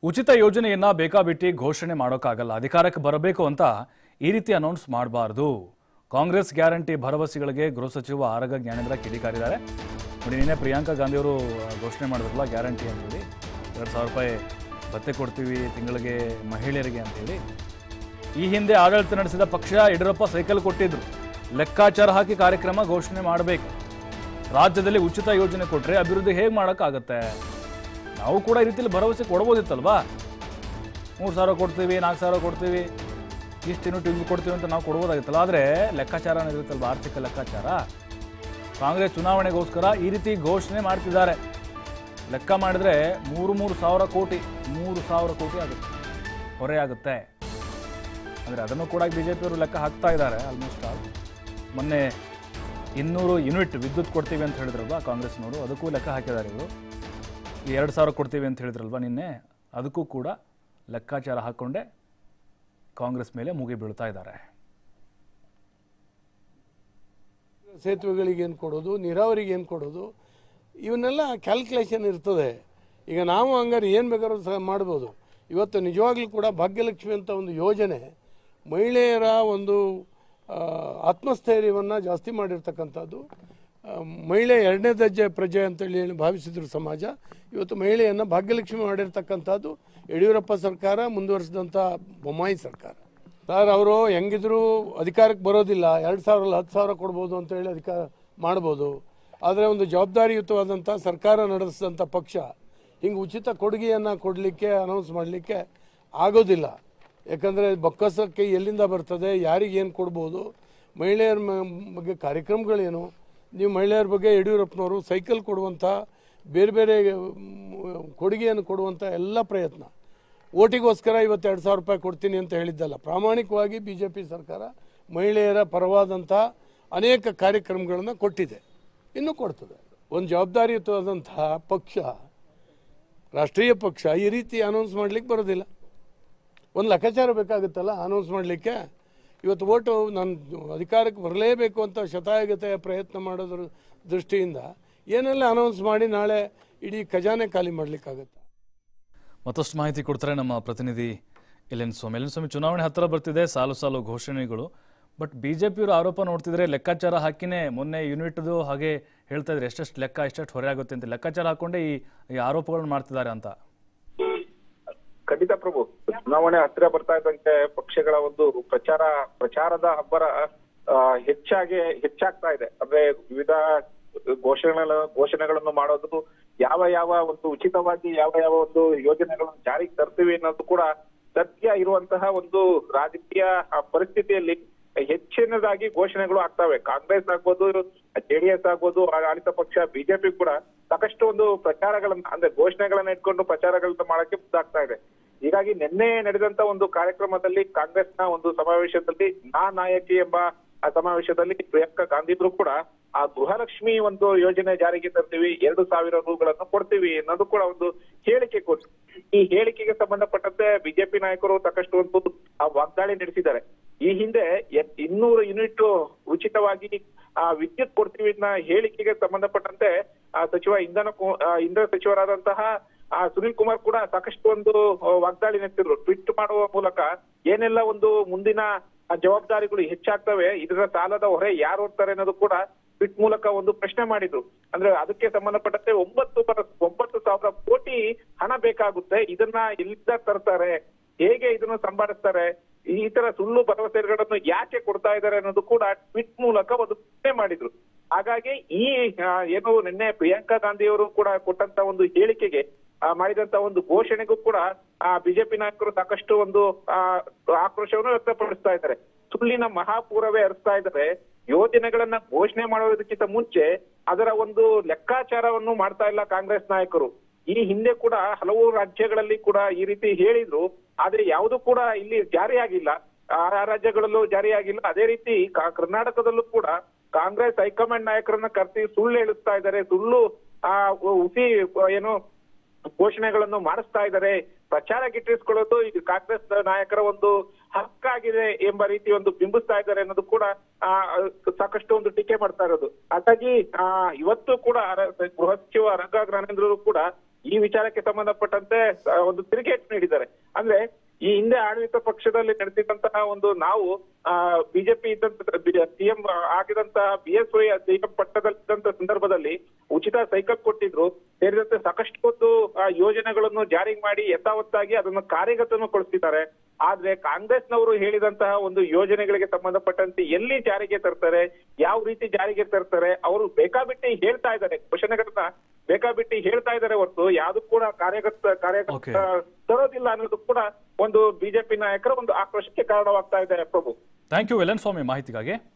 ಉಚಿತ ಯೋಜನೆಯನ್ನ ಬೇಕಾಬಿಟ್ಟಿ ಘೋಷಣೆ ಮಾಡೋಕ್ಕಾಗಲ್ಲ ಅಧಿಕಾರಕ್ಕೆ ಬರಬೇಕು ಅಂತ ಈ ರೀತಿ ಅನೌನ್ಸ್ ಮಾಡಬಾರ್ದು ಕಾಂಗ್ರೆಸ್ ಗ್ಯಾರಂಟಿ ಭರವಸೆಗಳಿಗೆ ಗೃಹ ಸಚಿವ ಆರಗ ಜ್ಞಾನೇಂದ್ರ ಕಿಡಿಕಾರಿದ್ದಾರೆ ನೋಡಿ ನಿನ್ನೆ ಪ್ರಿಯಾಂಕಾ ಗಾಂಧಿ ಅವರು ಘೋಷಣೆ ಮಾಡಿದ್ರಲ್ಲ ಗ್ಯಾರಂಟಿ ಅಂತೇಳಿ ಎರಡು ಸಾವಿರ ರೂಪಾಯಿ ಭತ್ತೆ ಕೊಡ್ತೀವಿ ತಿಂಗಳಿಗೆ ಮಹಿಳೆಯರಿಗೆ ಅಂತೇಳಿ ಈ ಹಿಂದೆ ಆಡಳಿತ ನಡೆಸಿದ ಪಕ್ಷ ಯಡಿಯೂರಪ್ಪ ಸೈಕಲ್ ಕೊಟ್ಟಿದ್ರು ಲೆಕ್ಕಾಚಾರ ಹಾಕಿ ಕಾರ್ಯಕ್ರಮ ಘೋಷಣೆ ಮಾಡಬೇಕು ರಾಜ್ಯದಲ್ಲಿ ಉಚಿತ ಯೋಜನೆ ಕೊಟ್ಟರೆ ಅಭಿವೃದ್ಧಿ ಹೇಗೆ ಮಾಡೋಕ್ಕಾಗತ್ತೆ ನಾವು ಕೂಡ ಈ ರೀತಿಯಲ್ಲಿ ಭರವಸೆ ಕೊಡ್ಬೋದಿತ್ತಲ್ವಾ ಮೂರು ಸಾವಿರ ಕೊಡ್ತೀವಿ ನಾಲ್ಕು ಸಾವಿರ ಕೊಡ್ತೀವಿ ಇಷ್ಟು ಯೂನಿಟ್ ಹಿಂಗೆ ಕೊಡ್ತೀವಿ ಅಂತ ನಾವು ಕೊಡ್ಬೋದಾಗಿತ್ತಲ್ಲ ಆದರೆ ಲೆಕ್ಕಾಚಾರ ಇರುತ್ತಲ್ವ ಆರ್ಥಿಕ ಲೆಕ್ಕಾಚಾರ ಕಾಂಗ್ರೆಸ್ ಚುನಾವಣೆಗೋಸ್ಕರ ಈ ರೀತಿ ಘೋಷಣೆ ಮಾಡ್ತಿದ್ದಾರೆ ಲೆಕ್ಕ ಮಾಡಿದ್ರೆ ಮೂರು ಮೂರು ಸಾವಿರ ಕೋಟಿ ಮೂರು ಸಾವಿರ ಕೋಟಿ ಆಗುತ್ತೆ ಹೊರೆ ಆಗುತ್ತೆ ಅಂದರೆ ಅದನ್ನು ಕೂಡ ಬಿ ಜೆ ಪಿಯವರು ಲೆಕ್ಕ ಹಾಕ್ತಾ ಇದ್ದಾರೆ ಆಲ್ಮೋಸ್ಟ್ ಆಲ್ ಮೊನ್ನೆ ಇನ್ನೂರು ಯೂನಿಟ್ ವಿದ್ಯುತ್ ಕೊಡ್ತೀವಿ ಅಂತ ಹೇಳಿದ್ರಲ್ವಾ ಕಾಂಗ್ರೆಸ್ನವರು ಅದಕ್ಕೂ ಲೆಕ್ಕ ಹಾಕಿದ್ದಾರೆ ಇವರು ಈ ಎರಡು ಸಾವಿರ ಕೊಡ್ತೀವಿ ಅಂತ ಹೇಳಿದ್ರಲ್ವಾ ನಿನ್ನೆ ಅದಕ್ಕೂ ಕೂಡ ಲೆಕ್ಕಾಚಾರ ಹಾಕ್ಕೊಂಡೆ ಕಾಂಗ್ರೆಸ್ ಮೇಲೆ ಮುಗಿ ಬೀಳ್ತಾ ಇದ್ದಾರೆ ಸೇತುವೆಗಳಿಗೆ ಏನು ಕೊಡೋದು ನೀರಾವರಿಗೆ ಏನು ಕೊಡೋದು ಇವನ್ನೆಲ್ಲ ಕ್ಯಾಲ್ಕುಲೇಷನ್ ಇರ್ತದೆ ಈಗ ನಾವು ಹಂಗಾರೆ ಏನು ಬೇಕಾದ್ರೂ ಸಹ ಮಾಡ್ಬೋದು ಇವತ್ತು ನಿಜವಾಗ್ಲೂ ಕೂಡ ಭಾಗ್ಯಲಕ್ಷ್ಮಿ ಅಂತ ಒಂದು ಯೋಜನೆ ಮಹಿಳೆಯರ ಒಂದು ಆ, ಆತ್ಮಸ್ಥೈರ್ಯವನ್ನು ಜಾಸ್ತಿ ಮಾಡಿರ್ತಕ್ಕಂಥದ್ದು ಆ, ಮಹಿಳೆ ಎರಡನೇ ದರ್ಜೆ ಪ್ರಜೆ ಅಂತೇಳಿ ಹೇಳಿ ಭಾವಿಸಿದ್ರು ಸಮಾಜ ಇವತ್ತು ಮಹಿಳೆಯನ್ನು ಭಾಗ್ಯಲಕ್ಷ್ಮಿ ಮಾಡಿರ್ತಕ್ಕಂಥದ್ದು ಯಡಿಯೂರಪ್ಪ ಸರ್ಕಾರ ಮುಂದುವರಿಸಿದಂಥ ಬೊಮ್ಮಾಯಿ ಸರ್ಕಾರ ಸರ್ ಅವರು ಹೆಂಗಿದ್ರು ಅಧಿಕಾರಕ್ಕೆ ಬರೋದಿಲ್ಲ ಎರಡು ಸಾವಿರ ಅಲ್ಲ ಹತ್ತು ಸಾವಿರ ಕೊಡ್ಬೋದು ಅಂತ ಹೇಳಿ ಅಧಿಕಾರ ಮಾಡ್ಬೋದು ಆದರೆ ಒಂದು ಜವಾಬ್ದಾರಿಯುತವಾದಂಥ ಸರ್ಕಾರ ನಡೆಸಿದಂಥ ಪಕ್ಷ ಹಿಂಗೆ ಉಚಿತ ಕೊಡುಗೆಯನ್ನು ಕೊಡಲಿಕ್ಕೆ ಅನೌನ್ಸ್ ಮಾಡಲಿಕ್ಕೆ ಆಗೋದಿಲ್ಲ ಯಾಕಂದರೆ ಬೊಕ್ಕಸಕ್ಕೆ ಎಲ್ಲಿಂದ ಬರ್ತದೆ ಯಾರಿಗೆ ಏನು ಕೊಡ್ಬೋದು ಮಹಿಳೆಯರ ಮ- ಬಗ್ಗೆ ಕಾರ್ಯಕ್ರಮಗಳೇನು ನೀವು ಮಹಿಳೆಯರ ಬಗ್ಗೆ ಯಡಿಯೂರಪ್ಪನವರು ಸೈಕಲ್ ಕೊಡುವಂಥ ಬೇರೆ ಬೇರೆ ಮ್, ಕೊಡುಗೆಯನ್ನು ಕೊಡುವಂಥ ಎಲ್ಲ ಪ್ರಯತ್ನ ಓಟಿಗೋಸ್ಕರ ಇವತ್ತು ಎರಡು ಸಾವಿರ ರೂಪಾಯಿ ಕೊಡ್ತೀನಿ ಅಂತ ಹೇಳಿದ್ದಲ್ಲ ಪ್ರಾಮಾಣಿಕವಾಗಿ ಬಿ ಜೆ ಪಿ ಸರ್ಕಾರ ಮಹಿಳೆಯರ ಪರವಾದಂಥ ಅನೇಕ ಕಾರ್ಯಕ್ರಮಗಳನ್ನು ಕೊಟ್ಟಿದೆ ಇನ್ನೂ ಕೊಡ್ತದೆ ಒಂದು ಜವಾಬ್ದಾರಿಯುತವಾದಂತಹ ಪಕ್ಷ ರಾಷ್ಟ್ರೀಯ ಪಕ್ಷ ಈ ರೀತಿ ಅನೌನ್ಸ್ ಮಾಡಲಿಕ್ಕೆ ಬರೋದಿಲ್ಲ ಒಂದು ಲೆಕ್ಕಾಚಾರ ಬೇಕಾಗುತ್ತಲ್ಲ ಅನೌನ್ಸ್ ಮಾಡಲಿಕ್ಕೆ ಇವತ್ತು ಓಟು ನಾನು ಅಧಿಕಾರಕ್ಕೆ ಬರಲೇಬೇಕು ಅಂತ ಶತಾಯಗತೆಯ ಪ್ರಯತ್ನ ಮಾಡೋದ್ರ ದೃಷ್ಟಿಯಿಂದ ಏನೆಲ್ಲ ಅನೌನ್ಸ್ ಮಾಡಿ ನಾಳೆ ಇಡೀ ಖಜಾನೆ ಖಾಲಿ ಮಾಡಲಿಕ್ಕಾಗತ್ತೆ ಮತ್ತಷ್ಟು ಮಾಹಿತಿ ಕೊಡ್ತಾರೆ ನಮ್ಮ ಪ್ರತಿನಿಧಿ ಎಲೆನ್ ಸ್ವಾಮಿ ಎಲೆನ್ ಸ್ವಾಮಿ ಚುನಾವಣೆ ಹತ್ತಿರ ಬರ್ತಿದೆ ಸಾಲು ಸಾಲು ಘೋಷಣೆಗಳು ಬಟ್ ಬಿ ಜೆ ಪಿಯವರು ಆರೋಪ ನೋಡ್ತಿದ್ರೆ ಲೆಕ್ಕಾಚಾರ ಹಾಕಿನೇ ಮೊನ್ನೆ ಯೂನಿಟ್ದು ಹಾಗೆ ಹೇಳ್ತಾ ಇದ್ರೆ ಎಷ್ಟೆಷ್ಟು ಲೆಕ್ಕ ಎಷ್ಟೆಷ್ಟು ಹೊರೆ ಆಗುತ್ತೆ ಅಂತ ಲೆಕ್ಕಾಚಾರ ಹಾಕೊಂಡೇ ಈ ಈ ಆರೋಪಗಳನ್ನು ಮಾಡ್ತಿದ್ದಾರೆ ಅಂತ ಖಂಡಿತ ಪ್ರಭು ಚುನಾವಣೆ ಹತ್ತಿರ ಬರ್ತಾ ಇದ್ದಂತೆ ಪಕ್ಷಗಳ ಒಂದು ಪ್ರಚಾರ ಪ್ರಚಾರದ ಅಬ್ಬರ ಆ, ಹೆಚ್ಚಾಗಿ ಹೆಚ್ಚಾಗ್ತಾ ಇದೆ ಅಂದ್ರೆ ವಿವಿಧ ಘೋಷಣೆಗಳ ಘೋಷಣೆಗಳನ್ನು ಮಾಡೋದು ಯಾವ ಯಾವ ಒಂದು ಉಚಿತವಾಗಿ ಯಾವ ಯಾವ ಒಂದು ಯೋಜನೆಗಳನ್ನು ಜಾರಿಗೆ ತರ್ತೀವಿ ಅನ್ನೋದು ಕೂಡ ಸದ್ಯ ಇರುವಂತಹ ಒಂದು ರಾಜಕೀಯ ಆ, ಪರಿಸ್ಥಿತಿಯಲ್ಲಿ ಹೆಚ್ಚಿನದಾಗಿ ಘೋಷಣೆಗಳು ಆಗ್ತವೆ ಕಾಂಗ್ರೆಸ್ ಆಗ್ಬೋದು ಜೆಡಿಎಸ್ ಆಗ್ಬೋದು ಆಡಳಿತ ಪಕ್ಷ ಬಿಜೆಪಿ ಕೂಡ ಸಾಕಷ್ಟು ಒಂದು ಪ್ರಚಾರಗಳನ್ನ ಅಂದ್ರೆ ಘೋಷಣೆಗಳನ್ನ ಇಟ್ಕೊಂಡು ಪ್ರಚಾರಗಳನ್ನ ಮಾಡಕ್ಕೆ ಮುಂದಾಗ್ತಾ ಇದೆ ಹೀಗಾಗಿ ನಿನ್ನೆ ನಡೆದಂತ ಒಂದು ಕಾರ್ಯಕ್ರಮದಲ್ಲಿ ಕಾಂಗ್ರೆಸ್ನ ಒಂದು ಸಮಾವೇಶದಲ್ಲಿ ನಾ ನಾಯಕಿ ಎಂಬ ಆ ಸಮಾವೇಶದಲ್ಲಿ ಪ್ರಿಯಾಂಕಾ ಗಾಂಧಿದ್ರು ಕೂಡ ಆ ಗೃಹಲಕ್ಷ್ಮಿ ಒಂದು ಯೋಜನೆ ಜಾರಿಗೆ ತರ್ತೀವಿ ಎರಡು ಸಾವಿರ ರೂಗಳನ್ನು ಕೊಡ್ತೀವಿ ಅನ್ನೋದು ಕೂಡ ಒಂದು ಹೇಳಿಕೆ ಕೊಟ್ಟು ಈ ಹೇಳಿಕೆಗೆ ಸಂಬಂಧಪಟ್ಟಂತೆ ಬಿಜೆಪಿ ನಾಯಕರು ಸಾಕಷ್ಟು ಒಂದು ಆ ವಾಗ್ದಾಳಿ ನಡೆಸಿದ್ದಾರೆ ಈ ಹಿಂದೆ ಎ- ಇನ್ನೂರು ಯೂನಿಟ್ ಉಚಿತವಾಗಿ ಆ ವಿದ್ಯುತ್ ಕೊಡ್ತೀವಿ ಅನ್ನೋ ಹೇಳಿಕೆಗೆ ಸಂಬಂಧಪಟ್ಟಂತೆ ಆ ಸಚಿವ ಇಂಧನ ಕು- ಆ, ಇಂಧನ ಸಚಿವರಾದಂತಹ ಆ ಸುನಿಲ್ ಕುಮಾರ್ ಕೂಡ ಸಾಕಷ್ಟು ಒಂದು ಆ, ವಾಗ್ದಾಳಿ ನಡೆಸಿದ್ರು ಟ್ವೀಟ್ ಮಾಡುವ ಮೂಲಕ ಏನೆಲ್ಲ ಒಂದು ಮುಂದಿನ ಆ, ಜವಾಬ್ದಾರಿಗಳು ಹೆಚ್ಚಾಗ್ತವೆ ಇದರ ಸಾಲದ ಹೊರೆ ಯಾರು ಹೊರ್ತಾರೆ ಅನ್ನೋದು ಕೂಡ ಟ್ವೀಟ್ ಮೂಲಕ ಒಂದು ಪ್ರಶ್ನೆ ಮಾಡಿದ್ರು ಅಂದ್ರೆ ಅದಕ್ಕೆ ಸಂಬಂಧಪಟ್ಟಂತೆ ಒಂಬತ್ತು ಬರ- ಒಂಬತ್ತು ಸಾವಿರ ಕೋಟಿ ಹಣ ಬೇಕಾಗುತ್ತೆ ಇದನ್ನ ಎಲ್ಲಿಂದ ತರ್ತಾರೆ ಹೇಗೆ ಇದನ್ನು ಸಂಭಾಳಿಸ್ತಾರೆ ಈ ತರ ಸುಳ್ಳು ಭರವಸೆಗಳನ್ನು ಯಾಕೆ ಕೊಡ್ತಾ ಇದ್ದಾರೆ ಅನ್ನೋದು ಕೂಡ ಟ್ವೀಟ್ ಮೂಲಕ ಒಂದು ಪ್ರಶ್ನೆ ಮಾಡಿದ್ರು ಹಾಗಾಗಿ ಈ ಆ, ಏನು ನಿನ್ನೆ ಪ್ರಿಯಾಂಕಾ ಗಾಂಧಿಯವರು ಕೂಡ ಕೊಟ್ಟಂತ ಒಂದು ಹೇಳಿಕೆಗೆ ಆ, ಮಾಡಿದಂತ ಒಂದು ಘೋಷಣೆಗೂ ಕೂಡ ಆ ಬಿಜೆಪಿ ನಾಯಕರು ಸಾಕಷ್ಟು ಒಂದು ಆ ಆಕ್ರೋಶವನ್ನು ವ್ಯಕ್ತಪಡಿಸ್ತಾ ಇದ್ದಾರೆ ಸುಳ್ಳಿನ ಮಹಾಪೂರವೇ ಹರಿಸ್ತಾ ಇದ್ದಾರೆ ಯೋಜನೆಗಳನ್ನ ಘೋಷಣೆ ಮಾಡೋದಕ್ಕಿಂತ ಮುಂಚೆ ಅದರ ಒಂದು ಲೆಕ್ಕಾಚಾರವನ್ನು ಮಾಡ್ತಾ ಇಲ್ಲ ಕಾಂಗ್ರೆಸ್ ನಾಯಕರು ಈ ಹಿಂದೆ ಕೂಡ ಹಲವು ರಾಜ್ಯಗಳಲ್ಲಿ ಕೂಡ ಈ ರೀತಿ ಹೇಳಿದ್ರು ಆದ್ರೆ ಯಾವುದು ಕೂಡ ಇಲ್ಲಿ ಜಾರಿಯಾಗಿಲ್ಲ ಆ ರಾಜ್ಯಗಳಲ್ಲೂ ಜಾರಿಯಾಗಿಲ್ಲ ಅದೇ ರೀತಿ ಕಾ- ಕರ್ನಾಟಕದಲ್ಲೂ ಕೂಡ ಕಾಂಗ್ರೆಸ್ ಹೈಕಮಾಂಡ್ ನಾಯಕರನ್ನ ಕರೆಸಿ ಸುಳ್ಳು ಹೇಳಿಸ್ತಾ ಇದ್ದಾರೆ ಸುಳ್ಳು ಆ ಹುಸಿ ಏನು ಘೋಷಣೆಗಳನ್ನು ಮಾಡಿಸ್ತಾ ಇದ್ದಾರೆ ಪ್ರಚಾರ ಗಿಟ್ಟಿಸ್ಕೊಳ್ಳೋದು ಇದು ಕಾಂಗ್ರೆಸ್ ನಾಯಕರ ಒಂದು ಹಕ್ಕಾಗಿದೆ ಎಂಬ ರೀತಿ ಒಂದು ಬಿಂಬಿಸ್ತಾ ಇದ್ದಾರೆ ಅನ್ನೋದು ಕೂಡ ಆ ಸಾಕಷ್ಟು ಒಂದು ಟೀಕೆ ಮಾಡ್ತಾ ಇರೋದು ಹಾಗಾಗಿ ಆ ಇವತ್ತು ಕೂಡ ರ- ಗೃಹ ಸಚಿವ ರಂಗ ಜ್ಞಾನೇಂದ್ರರು ಕೂಡ ಈ ವಿಚಾರಕ್ಕೆ ಸಂಬಂಧಪಟ್ಟಂತೆ ಆ, ಒಂದು ತಿರುಗೇಟು ನೀಡಿದ್ದಾರೆ ಅಂದ್ರೆ ಈ ಹಿಂದೆ ಆಡಳಿತ ಪಕ್ಷದಲ್ಲಿ ನಡೆಸಿದಂತಹ ಒಂದು ನಾವು ಬಿಜೆಪಿ ಇದ್ದಂತ ಸಿಎಂ ಆಗಿದಂತಹ ಬಿ ಎಸ್ ವೈ ಸಿಎಂ ಪಟ್ಟದಲ್ಲಿದ್ದಂತ ಸಂದರ್ಭದಲ್ಲಿ ಉಚಿತ ಸೈಕಲ್ ಕೊಟ್ಟಿದ್ರು ಸೇರಿದಂತೆ ಸಾಕಷ್ಟು ಒಂದು ಆ, ಯೋಜನೆಗಳನ್ನು ಜಾರಿ ಮಾಡಿ ಯಥಾವತ್ತಾಗಿ ಅದನ್ನು ಕಾರ್ಯಗತಗೊಳಿಸ್ತಿದ್ದಾರೆ ಆದ್ರೆ ಕಾಂಗ್ರೆಸ್ನವರು ಹೇಳಿದಂತಹ ಒಂದು ಯೋಜನೆಗಳಿಗೆ ಸಂಬಂಧಪಟ್ಟಂತೆ ಎಲ್ಲಿ ಜಾರಿಗೆ ತರ್ತಾರೆ ಯಾವ ರೀತಿ ಜಾರಿಗೆ ತರ್ತಾರೆ ಅವರು ಬೇಕಾಬಿಟ್ಟಿ ಹೇಳ್ತಾ ಇದ್ದಾರೆ ಘೋಷಣೆಗಳನ್ನ ಬೇಕಾಬಿಟ್ಟಿ ಹೇಳ್ತಾ ಇದ್ದಾರೆ ಹೊರತು ಯಾವ್ದು ಕೂಡ ಕಾರ್ಯಗತ ಕಾರ್ಯಗತ Okay. ತರೋದಿಲ್ಲ ಅನ್ನೋದು ಕೂಡ ಒಂದು ಬಿಜೆಪಿ ನಾಯಕರ ಒಂದು ಆಕ್ರೋಶಕ್ಕೆ ಕಾರಣವಾಗ್ತಾ ಇದೆ ಪ್ರಭು ಥ್ಯಾಂಕ್ ಯು ವೆಲನ್ ಸ್ವಾಮಿ ಮಾಹಿತಿಗಾಗಿ